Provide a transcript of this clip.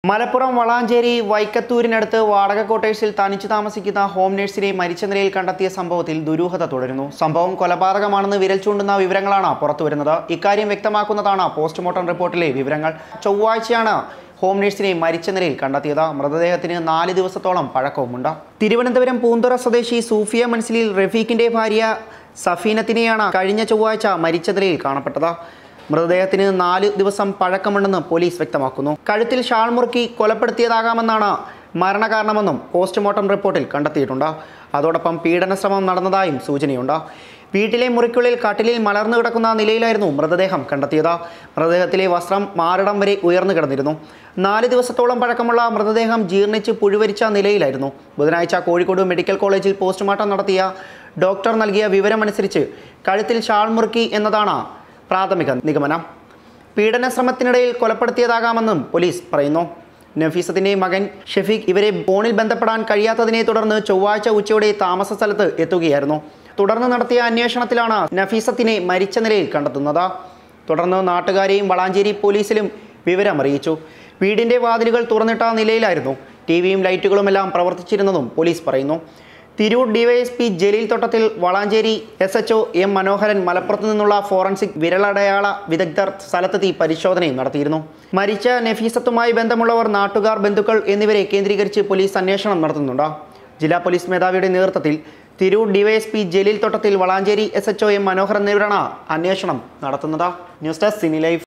മലപ്പുറം വളാഞ്ചേരി വൈക്കത്തൂരിനടുത്ത് വാടക ക്വാർട്ടേഴ്സിൽ തനിച്ചു താമസിക്കുന്ന ഹോം നഴ്സിനെ മരിച്ച നിലയിൽ കണ്ടെത്തിയ സംഭവത്തിൽ ദുരൂഹത തുടരുന്നു സംഭവം കൊലപാതകമാണെന്ന് വിരൽ ചൂണ്ടുന്ന വിവരങ്ങളാണ് പുറത്തുവരുന്നത് ഇക്കാര്യം വ്യക്തമാക്കുന്നതാണ് പോസ്റ്റ്മോർട്ടം റിപ്പോർട്ടിലെ വിവരങ്ങൾ ചൊവ്വാഴ്ചയാണ് ഹോം നഴ്സിനെ മരിച്ച നിലയിൽ കണ്ടെത്തിയത് മൃതദേഹത്തിന് നാല് ദിവസത്തോളം പഴക്കവുമുണ്ട് തിരുവനന്തപുരം പൂന്തുറ സ്വദേശി സൂഫിയ മൻസിലിൽ റഫീഖിന്റെ ഭാര്യ സഫീനത്തിനെയാണ് കഴിഞ്ഞ ചൊവ്വാഴ്ച മരിച്ച നിലയിൽ കാണപ്പെട്ടത് മൃതദേഹത്തിന് നാല് ദിവസം പഴക്കമുണ്ടെന്ന് പോലീസ് വ്യക്തമാക്കുന്നു കഴുത്തിൽ ഷാൾ മുറുക്കി കൊലപ്പെടുത്തിയതാകാമെന്നാണ് മരണകാരണമെന്നും പോസ്റ്റ്മോർട്ടം റിപ്പോർട്ടിൽ കണ്ടെത്തിയിട്ടുണ്ട് അതോടൊപ്പം പീഡനശ്രമം നടന്നതായും സൂചനയുണ്ട് വീട്ടിലെ മുറിക്കുള്ളിൽ കട്ടിലിൽ മലർന്നു കിടക്കുന്ന നിലയിലായിരുന്നു മൃതദേഹം കണ്ടെത്തിയത് മൃതദേഹത്തിലെ വസ്ത്രം മാറിടം വരെ ഉയർന്നു കിടന്നിരുന്നു നാല് ദിവസത്തോളം പഴക്കമുള്ള മൃതദേഹം ജീർണിച്ച് പുഴുവരിച്ച നിലയിലായിരുന്നു ബുധനാഴ്ച കോഴിക്കോട് മെഡിക്കൽ കോളേജിൽ പോസ്റ്റ്മോർട്ടം നടത്തിയ ഡോക്ടർ നൽകിയ വിവരമനുസരിച്ച് കഴുത്തിൽ ഷാൾ മുറുക്കി എന്നതാണ് പ്രാഥമിക നിഗമനം പീഡനശ്രമത്തിനിടയിൽ കൊലപ്പെടുത്തിയതാകാമെന്നും പോലീസ് പറയുന്നു നഫീസത്തിന്റെ മകൻ ഷെഫീഖ് ഇവരെ ഫോണിൽ ബന്ധപ്പെടാൻ കഴിയാത്തതിനെ തുടർന്ന് ചൊവ്വാഴ്ച ഉച്ചയോടെ താമസ സ്ഥലത്ത് എത്തുകയായിരുന്നു തുടർന്ന് നടത്തിയ അന്വേഷണത്തിലാണ് നഫീസത്തിനെ മരിച്ച നിലയിൽ കണ്ടെത്തുന്നത് തുടർന്ന് നാട്ടുകാരെയും വളാഞ്ചേരി പോലീസിലും വിവരമറിയിച്ചു വീടിന്റെ വാതിലുകൾ തുറന്നിട്ട നിലയിലായിരുന്നു ടി വിയും ലൈറ്റുകളുമെല്ലാം പ്രവർത്തിച്ചിരുന്നതും പോലീസ് പറയുന്നു Tirur DYSP Jaleel Thottathil Valanchery S H O M Manoharan മലപ്പുറത്ത് നിന്നുള്ള ഫോറൻസിക് വിരലടയാള വിദഗ്ധർ സ്ഥലത്തെത്തി പരിശോധനയും നടത്തിയിരുന്നു മരിച്ച നഫീസത്തുമായി ബന്ധമുള്ളവർ നാട്ടുകാർ ബന്ധുക്കൾ എന്നിവരെ കേന്ദ്രീകരിച്ച് പോലീസ് അന്വേഷണം നടത്തുന്നുണ്ട് ജില്ലാ പോലീസ് മേധാവിയുടെ നേതൃത്വത്തിൽ Tirur DYSP Jaleel Thottathil Valanchery S H O M Manoharan എന്നിവരാണ് അന്വേഷണം നടത്തുന്നത് ന്യൂസ് ഡെസ്ക് സിനി ലൈഫ്